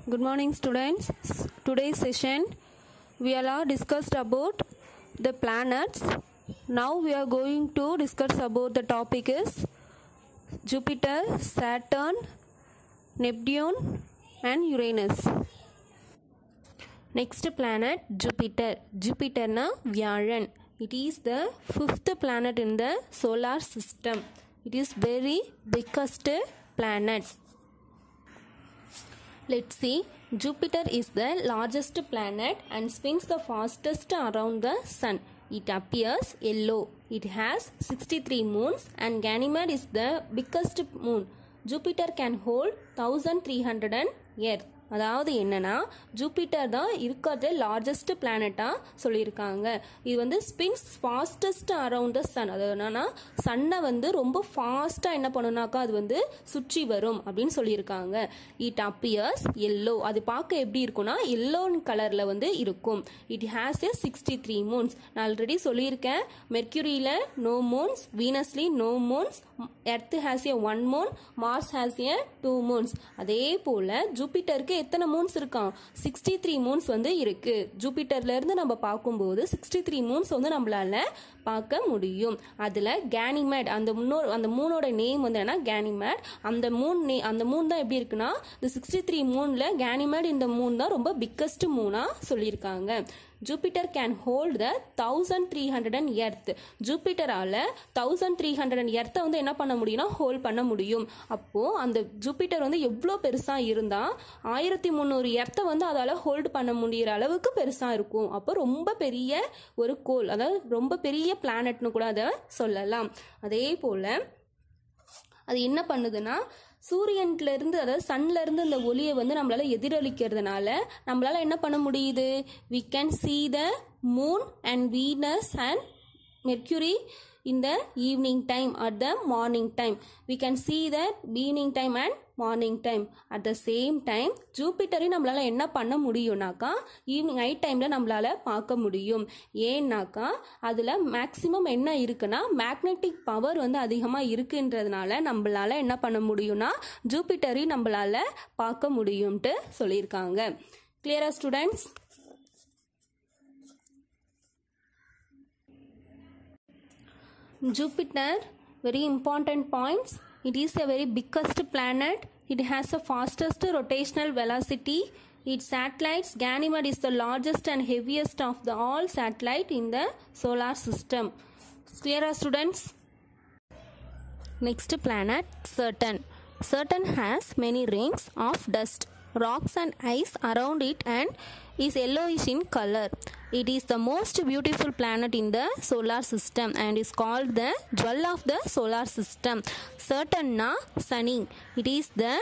Good morning, students. S- Today's session we are all discussed about the planets. Now we are going to discuss about the topic is Jupiter, Saturn, Neptune, and Uranus. Next planet Jupiter. Jupiter na வியாழன். It is the fifth planet in the solar system. It is very biggest planet. Let's see. Jupiter is the largest planet and spins the fastest around the sun. It appears yellow. It has 63 moons and Ganymede is the biggest moon. Jupiter can hold 1300 Earth. அதாவது என்னன்னா Jupiter தான் இருக்கிறது largest பிளானட்டாக சொல்லியிருக்காங்க இது வந்து spins fastest around the sun அது என்னன்னா சன்னை வந்து ரொம்ப ஃபாஸ்ட்டாக என்ன பண்ணுனாக்கா அது வந்து சுற்றி வரும் அப்படின்னு சொல்லியிருக்காங்க இட் அப்பியர்ஸ் எல்லோ அது பார்க்க எப்படி இருக்கும்னா எல்லோ கலரில் வந்து இருக்கும் it has a sixty three moons நான் ஆல்ரெடி சொல்லியிருக்கேன் மெர்க்யூரியில் நோ மூன்ஸ் வீனஸ்லி no moons earth has a one moon Mars has a two moons அதே போல் ஜூபிட்டருக்கு எத்தனை மூன்ஸ் இருக்கான் சிக்ஸ்டி த்ரீ மூன்ஸ் வந்து இருக்கு ஜூபிட்டர்ல இருந்து நம்ம பார்க்கும்போது சிக்ஸ்டி த்ரீ மூன்ஸ் வந்து நம்மளால பார்க்க முடியும் அதில் கேனிமேட் அந்த முன்னோர் அந்த மூனோட நேம் வந்து என்ன கேனிமேட் அந்த மூன் நே அந்த மூன் தான் எப்படி இருக்குன்னா இந்த சிக்ஸ்டி த்ரீ மூனில் கேனிமேட் இந்த மூன் தான் ரொம்ப பிக்கஸ்ட் மூனாக சொல்லியிருக்காங்க Jupiter can hold the thousand three hundred and earth ஜூபிட்டரால் தௌசண்ட் த்ரீ ஹண்ட்ரட் அண்ட் எர்த்தை வந்து என்ன பண்ண முடியும்னா ஹோல்ட் பண்ண முடியும் அப்போது அந்த ஜூபிட்டர் வந்து எவ்வளோ பெருசாக இருந்தால் ஆயிரத்தி முந்நூறு எர்த்தை வந்து அதால் ஹோல்டு பண்ண முடிகிற அளவுக்கு பெருசாக இருக்கும் அப்போ ரொம்ப பெரிய ஒரு கோல் அதாவது ரொம்ப பெரிய பிளானட்னு கூட அதை சொல்லலாம் அதே போல் அது என்ன பண்ணுதுன்னா சூரியன்ல இருந்து அதாவது சன்ல இருந்து இந்த ஒளியை வந்து நம்மளால எதிரொலிக்கிறதுனால நம்மளால என்ன பண்ண முடியுது we can see the moon and Venus and Mercury in the evening time or the morning time we can see that evening time and morning time at the same time ஜூபிட்டரையும் நம்மளால் என்ன பண்ண முடியும்னாக்கா ஈவினிங் நைட் டைமில் நம்மளால் பார்க்க முடியும் ஏன்னாக்கா அதில் மேக்ஸிமம் என்ன இருக்குன்னா மேக்னெட்டிக் பவர் வந்து அதிகமாக இருக்குன்றதுனால நம்மளால் என்ன பண்ண முடியும்னா ஜூபிட்டரையும் நம்மளால் பார்க்க முடியும்ட்டு சொல்லியிருக்காங்க கிளியரா students Jupiter, very important points. It is a very biggest planet. It has the fastest rotational velocity. Its satellites, Ganymede is the largest and heaviest of the all satellite in the solar system. Clear, students? Next planet, Saturn. Saturn has many rings of dust, rocks and ice around it and is yellowish in color. It is the most beautiful planet in the solar system and is called the jewel of the solar system. Saturn na sunny. It is the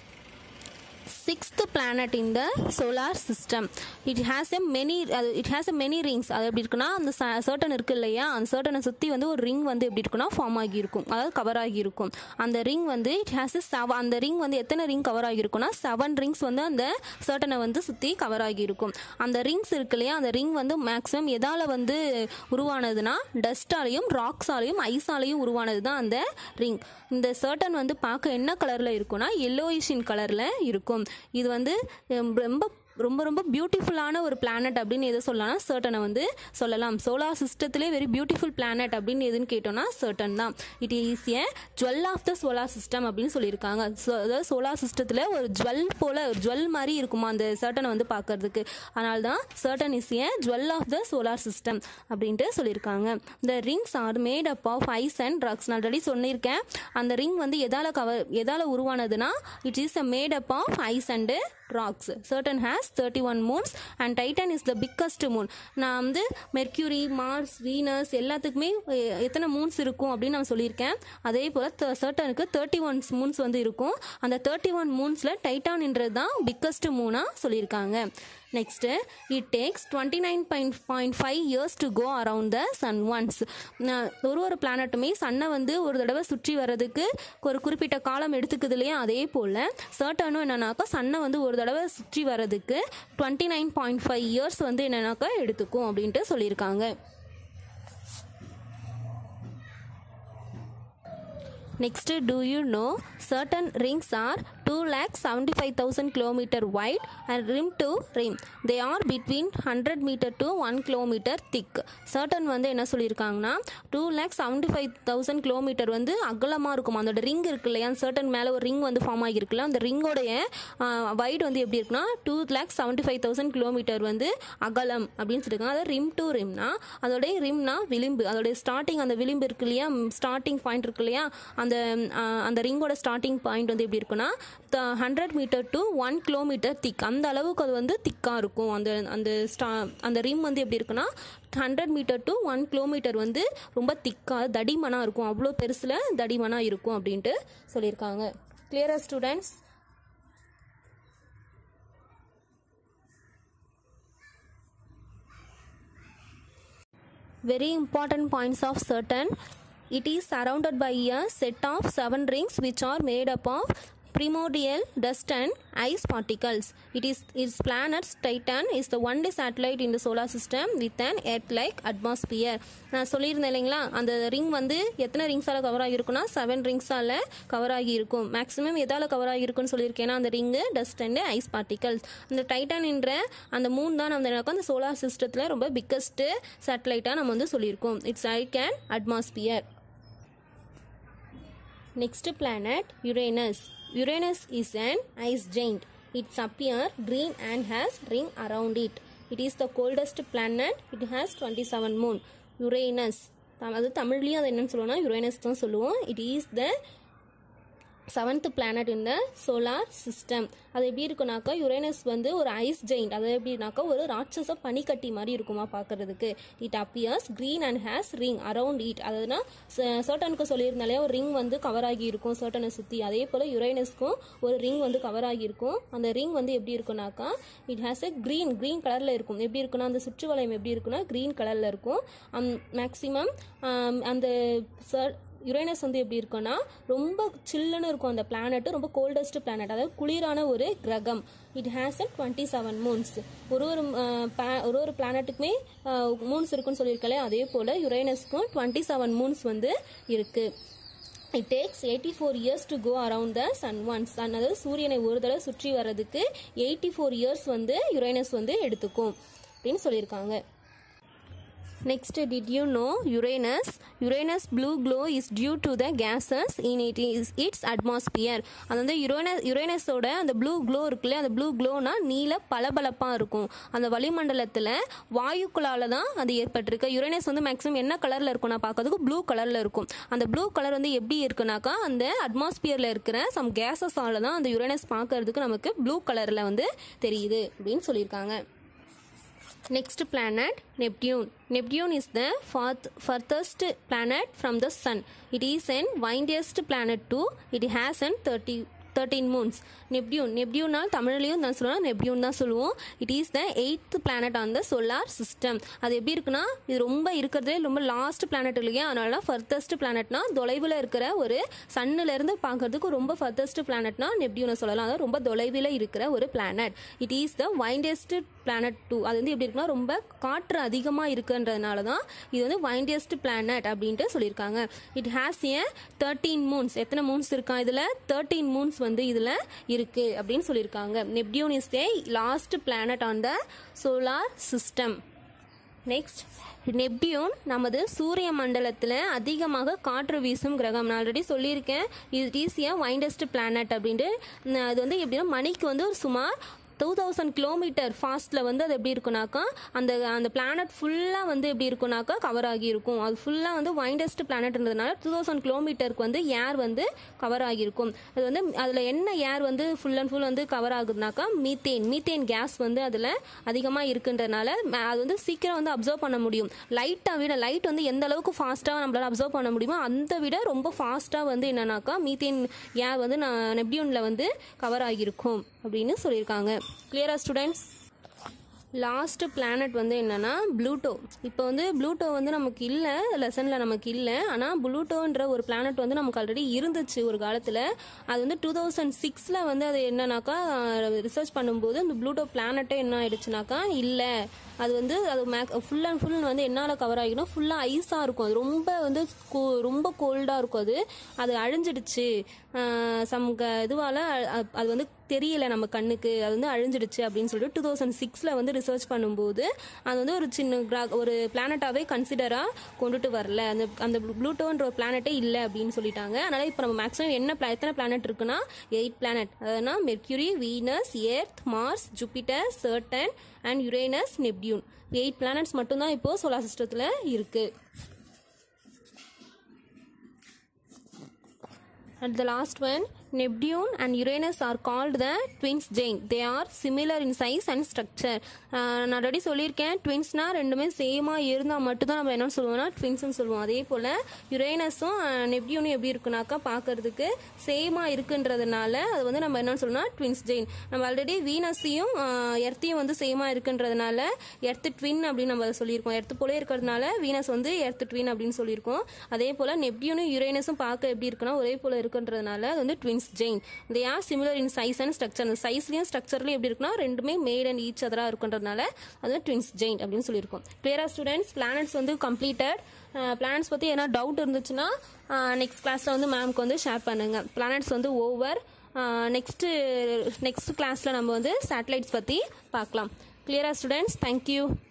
sixth planet in the solar system it has a many அது it has a many rings அது எப்படி இருக்குன்னா அந்த certain இருக்கு இல்லையா அந்த சர்டனை சுற்றி வந்து ஒரு ரிங் வந்து எப்படி இருக்குன்னா ஃபார்ம் ஆகியிருக்கும் அதாவது கவர் ஆகியிருக்கும் அந்த ரிங் வந்து இட் ஹேஸ் செவ அந்த ரிங் வந்து எத்தனை ரிங் கவர் ஆகியிருக்கும்னா செவன் ரிங்ஸ் வந்து அந்த சர்டனை வந்து சுற்றி கவர் ஆகியிருக்கும் அந்த ரிங்ஸ் இருக்கு இல்லையா அந்த ரிங் வந்து மேக்ஸிமம் எதால் வந்து உருவானதுன்னா டஸ்டாலையும் ராக்ஸாலையும் ஐஸாலையும் உருவானது தான் அந்த ரிங் இந்த சர்டன் வந்து பார்க்க என்ன கலரில் இருக்கும்னா எல்லோயிஷ் இன் கலரில் இருக்கும் இது வந்து ஹம், ரொம்ப ரொம்ப ரொம்ப பியூட்டிஃபுல்லான ஒரு பிளானட் அப்படின்னு எதை சொல்லலாம்னா சர்டனை வந்து சொல்லலாம் சோலார் சிஸ்டத்திலே வெரி பியூட்டிஃபுல் பிளானட் அப்படின்னு எதுன்னு கேட்டோம்னா சர்டன் தான் it is a jewel of the solar system அப்படின்னு சொல்லியிருக்காங்க So, அதாவது சோலார் சிஸ்டத்தில் ஒரு ஜுவல் போல ஒரு ஜுவல் மாதிரி இருக்குமா அந்த சர்டனை வந்து பார்க்கறதுக்கு அதனால தான் Saturn is a jewel of the solar system அப்படின்ட்டு சொல்லியிருக்காங்க இந்த rings are made up of ice and trucks நான் ஆல்ரெடி சொல்லியிருக்கேன் அந்த ரிங் வந்து எதால கவர் எதால உருவானதுன்னா it is a made up of ice and rocks Saturn has thirty one moons and Titan is the biggest moon நான் வந்து Mercury Mars Venus எல்லாத்துக்குமே எ- எத்தனை மூன்ஸ் இருக்கும் அப்படின்னு நான் சொல்லியிருக்கேன் அதே போல் சர்டனுக்கு தேர்ட்டி ஒன் மூன்ஸ் வந்து இருக்கும் அந்த தேர்ட்டி ஒன் மூன்ஸில் டைட்டான்ன்றது தான் பிக்கஸ்ட் மூனாக சொல்லியிருக்காங்க next it takes twenty nine point point five years to go around the sun once ஒரு ஒரு பிளானட்டுமே சன்னை வந்து ஒரு தடவை சுற்றி வர்றதுக்கு ஒரு குறிப்பிட்ட காலம் எடுத்துக்குது இல்லையா அதே போல் சர்டனும் என்னன்னாக்கா சன்னை வந்து ஒரு தடவை சுற்றி வர்றதுக்கு twenty nine point five years வந்து என்னன்னாக்கா எடுத்துக்கும் அப்படின்ட்டு சொல்லியிருக்காங்க Next, do you know certain rings are two lakh seventy five thousand kilometre wide and rim to rim they are between hundred metre to one kilometre thick Saturn வந்து என்ன சொல்லியிருக்காங்கன்னா two lakh seventy five thousand kilometre வந்து அகலமாக இருக்கும் அதோட ring இருக்கு இல்லையா certain மேலே ஒரு ரிங் வந்து ஃபார்ம் ஆகியிருக்குல்ல அந்த ரிங்கோடைய வைட் வந்து எப்படி இருக்குன்னா two lakh seventy five thousand kilometre வந்து அகலம் அப்படின்னு சொல்லியிருக்காங்க அதாவது ரிம் டு ரிம்னா அதோடைய ரிம்னா விளிம்பு அதோடைய ஸ்டார்டிங் அந்த விளிம்பு இருக்கு இல்லையா ஸ்டார்டிங் பாயிண்ட் இருக்கு இல்லையா அந்த ஆஹ், அந்த ரிங்கோட ஸ்டார்டிங் பாயிண்ட் வந்து எப்படி இருக்குன்னா hundred metre to one kilometre thick அந்த அளவுக்கு அது வந்து திக்காக இருக்கும் அந்த அந்த ஸ்டா அந்த ரிம் வந்து எப்படி இருக்குன்னா hundred metre to one kilometre வந்து ரொம்ப திக்காக தடிமனாக இருக்கும் அவ்வளோ பெருசில் தடிமனாக இருக்கும் அப்படின்ட்டு சொல்லியிருக்காங்க கிளியரா students very important points of Saturn. It is surrounded by a set of seven rings which are made up of primordial dust and ice particles. It is its planet Titan is the only satellite in the solar system with an Earth-like atmosphere. நான் சொல்லியிருந்தேன் இல்லைங்களா அந்த ring வந்து எத்தனை ரிங்ஸால் cover ஆகியிருக்குன்னா seven ரிங்ஸால் cover ஆகியிருக்கும் மேக்ஸிமம் எதால் கவர் ஆகியிருக்குன்னு சொல்லியிருக்கேன்னா அந்த ring dust and ice particles அந்த டைட்டான் என்ற அந்த மூன் தான் நம்ம அந்த சோலார் சிஸ்டத்தில் ரொம்ப பிக்கஸ்ட்டு சேட்டலைட்டாக நம்ம வந்து சொல்லியிருக்கோம் it's I can atmosphere Next planet Uranus. Uranus is an ice giant. Its appear green and has ring around it. It is the coldest planet. It has 27 moon. Uranus. தம்- அது தமிழ்லையும் அது என்னன்னு சொல்லுவோம்னா யுரேனஸ் தான் சொல்லுவோம் it is the seventh planet இந்த solar system அது எப்படி இருக்குனாக்கா யுரேனஸ் வந்து ஒரு ஐஸ் ஜெயிண்ட் அது எப்படின்னாக்கா ஒரு ராட்சச பனிக்கட்டி மாதிரி இருக்குமா பார்க்கறதுக்கு it appears green and has ring around it அதுனா சர்டனுக்கு சொல்லியிருந்தாலே ஒரு ரிங் வந்து கவர் ஆகி இருக்கும் சர்டனை சுற்றி அதே போல் யுரேனஸ்க்கும் ஒரு ரிங் வந்து கவர் ஆகி இருக்கும் அந்த ரிங் வந்து எப்படி இருக்குனாக்கா it has a green green கலரில் இருக்கும் எப்படி இருக்குன்னா அந்த சுற்று வளையம் எப்படி இருக்குன்னா green கலரில் இருக்கும் மேக்ஸிமம் அந்த சர் யுரேனஸ் வந்து எப்படி இருக்குன்னா ரொம்ப சில்லுன்னு இருக்கும் அந்த பிளானட் ரொம்ப கோல்டஸ்ட் பிளானட் அதாவது குளிரான ஒரு கிரகம் it has a twenty seven moons ஒரு ஒரு அஹ், pa- ஒரு ஒரு பிளானட்டுக்குமே மூன்ஸ் இருக்குன்னு சொல்லியிருக்கலே அதே போல் யுரேனஸ்க்கும் டுவெண்ட்டி செவன் மூன்ஸ் வந்து இருக்குது it takes eighty four years to go around the sun once sun அதாவது சூரியனை ஒரு தடவை சுற்றி வர்றதுக்கு எயிட்டி ஃபோர் இயர்ஸ் வந்து யுரேனஸ் வந்து எடுத்துக்கும் அப்படின்னு சொல்லியிருக்காங்க Next, did you know Uranus? Uranus blue glow is due to the gases in it is its atmosphere. அது வந்து யுரேனஸ் யுரேனஸோட அந்த ப்ளூ க்ளோ இருக்குல்ல அந்த ப்ளூ க்ளோனா நீல பளபளப்பாக இருக்கும் அந்த வளிமண்டலத்தில் வாயுக்களால் தான் அது ஏற்பட்டிருக்கு யுரேனஸ் வந்து மேக்ஸிமம் என்ன கலரில் இருக்கும்னா பார்க்கறதுக்கு ப்ளூ கலரில் இருக்கும் அந்த ப்ளூ கலர் வந்து எப்படி இருக்குனாக்கா அந்த அட்மாஸ்பியரில் இருக்கிற சம் கேஸஸால தான் அந்த யுரேனஸ் பார்க்கறதுக்கு நமக்கு ப்ளூ கலரில் வந்து தெரியுது அப்படின்னு சொல்லியிருக்காங்க Next planet Neptune. Neptune is the farth- furthest planet from the sun. It is an windiest planet too. It has an 30 thirteen moons Neptune நெப்டியூனால் தமிழ்லையும் நான் சொல்லுவேன் நெப்டியூன் தான் சொல்லுவோம் it is the eighth planet on the solar system அது எப்படி இருக்குன்னா இது ரொம்ப இருக்கிறதுலே ரொம்ப லாஸ்ட் பிளானட் இல்லையா அதனால ஃபர்தஸ்ட் பிளானட்னா தொலைவில் இருக்கிற ஒரு சன்னுல இருந்து பார்க்கறதுக்கு ரொம்ப ஃபர்தஸ்ட் பிளானட்னா நெப்டியூனை சொல்லலாம் அதாவது ரொம்ப தொலைவில் இருக்கிற ஒரு planet it is the windiest planet too அது வந்து எப்படி இருக்குன்னா ரொம்ப காற்று அதிகமாக இருக்குன்றதுனால தான் இது வந்து வைண்டியஸ்ட் பிளானட் அப்படின்ட்டு சொல்லியிருக்காங்க it has a thirteen moons எத்தனை மூன்ஸ் இருக்கா இதில் தேர்ட்டீன் மூன்ஸ் வந்து இதில் இருக்கு அப்படின்னு சொல்லியிருக்காங்க Neptune is a last planet on the solar system next Neptune நமது சூரிய மண்டலத்தில் அதிகமாக காற்று வீசும் கிரகம் நான் ஆல்ரெடி சொல்லியிருக்கேன் இது இஸ் ஏ வைண்டஸ்ட் பிளானட் அப்படின்ட்டு ந- அது வந்து எப்படின்னா மணிக்கு வந்து ஒரு சுமார் டூ தௌசண்ட் கிலோமீட்டர் ஃபாஸ்ட்டில் வந்து அது எப்படி இருக்குனாக்கா அந்த அந்த பிளானட் ஃபுல்லாக வந்து எப்படி இருக்குனாக்கா கவர் ஆகி இருக்கும் அது ஃபுல்லாக வந்து வைண்டஸ்ட் பிளானட்ன்றதுனால டூ தௌசண்ட் கிலோமீட்டருக்கு வந்து ஏர் வந்து கவர் ஆகியிருக்கும் அது வந்து அதில் என்ன ஏர் வந்து ஃபுல் அண்ட் ஃபுல் வந்து கவர் ஆகுதுனாக்கா மீத்தேன் மீத்தேன் கேஸ் வந்து அதில் அதிகமாக இருக்குன்றதுனால ம- அது வந்து சீக்கிரம் வந்து அப்சர்வ் பண்ண முடியும் லைட்டாக விட லைட் வந்து எந்த அளவுக்கு ஃபாஸ்ட்டாக நம்மளால அப்சர்வ் பண்ண முடியுமோ அந்த விட ரொம்ப ஃபாஸ்ட்டாக வந்து என்னன்னாக்கா மீத்தேன் ஏர் வந்து நான் நெப்டியூனில் வந்து கவர் ஆகியிருக்கும் அப்படின்னு சொல்லியிருக்காங்க கிளியரா ஸ்டூடெண்ட்ஸ் லாஸ்ட் பிளானட் வந்து என்னன்னா ப்ளூட்டோ இப்போ வந்து ப்ளூட்டோ வந்து நமக்கு இல்லை லெசனில் நமக்கு இல்லை ஆனால் ப்ளூட்டோன்ற ஒரு பிளானட் வந்து நமக்கு ஆல்ரெடி இருந்துச்சு ஒரு காலத்தில் அது வந்து டூ தௌசண்ட் சிக்ஸில் வந்து அது என்னன்னாக்கா ரிசர்ச் பண்ணும்போது அந்த ப்ளூட்டோ பிளானட்டே என்ன ஆயிடுச்சுனாக்கா இல்லை அது வந்து அது மேக் ஃபுல் அண்ட் ஃபுல் வந்து என்னால் கவர் ஆகிடும் ஃபுல்லாக ஐஸாக இருக்கும் அது ரொம்ப வந்து கோ- ரொம்ப கோல்டாக இருக்கும் அது அது அழிஞ்சிடுச்சு சம் இதுவால் அது வந்து தெரியல நம்ம கண்ணுக்கு அது வந்து அழிஞ்சிடுச்சு அப்படின்னு சொல்லிட்டு டூ தௌசண்ட் சிக்ஸில் வந்து ரிசர்ச் பண்ணும்போது அது வந்து ஒரு சின்ன கிரா ஒரு பிளானட்டாகவே கன்சிடராக கொண்டுட்டு வரல அந்த அந்த ப்ளூட்டோன்ற ஒரு பிளானட்டே இல்லை அப்படின்னு சொல்லிட்டாங்க அதனால் இப்போ நம்ம மேக்ஸிமம் என்ன pla- எத்தனை பிளானட் இருக்குன்னா எயிட் பிளானட் அதாவது Mercury Venus earth Mars Jupiter Saturn and Uranus Neptune eight planets மட்டும்தான் இப்போ சோலார் சிஸ்டத்தில் இருக்குது And the last one, Neptune and Uranus are called the twins giant. They are similar in size and structure. ஆஹ் நான் already சொல்லியிருக்கேன் ட்வின்ஸ்னா ரெண்டுமே சேமாக இருந்தால் மட்டும்தான் நம்ம என்ன சொல்லுவோம்னா ட்வின்ஸ்னு சொல்லுவோம் அதே போல் யுரேனஸும் நெப்டியூனும் எப்படி இருக்குனாக்கா பார்க்கறதுக்கு சேமாக இருக்குன்றதுனால அது வந்து நம்ம என்ன சொல்லணும்னா ட்வின்ஸ் ஜெயின் நம்ம ஆல்ரெடி வீனஸையும் எர்த்தையும் வந்து சேமாக இருக்குன்றதுனால எர்த்து ட்வின் அப்படின்னு நம்ம சொல்லியிருக்கோம் எர்த்து போலே இருக்கிறதுனால வீனஸ் வந்து எர்த்து ட்வின் அப்படின்னு சொல்லியிருக்கோம் அதே போல் நெப்டியூனும் யுரேனஸும் பார்க்க எப்படி இருக்குன்னா ஒரே போல் இருக்குன்றதுனால அது வந்து twins giant they are similar in size and structure அந்த சைஸ்லையும் ஸ்ட்ரக்சர்லையும் எப்படி இருக்குன்னா ரெண்டுமே மேட் அண்ட் ஈச் அதராக இருக்குன்றதுனால அது வந்து ட்வின்ஸ் ஜெயின் அப்படின்னு சொல்லியிருக்கோம் கிளியரா ஸ்டூடெண்ட்ஸ் பிளானட்ஸ் வந்து கம்ப்ளீட்டட் பிளானட்ஸ் பற்றி எதனா டவுட் இருந்துச்சுன்னா நெக்ஸ்ட் கிளாஸில் வந்து மேம்க்கு வந்து ஷேர் பண்ணுங்க பிளானட்ஸ் வந்து ஓவர் நெக்ஸ்ட்டு நெக்ஸ்ட் கிளாஸில் நம்ம வந்து சேட்டலைட்ஸ் பற்றி பார்க்கலாம் கிளியரா ஸ்டூடெண்ட்ஸ் தேங்க்யூ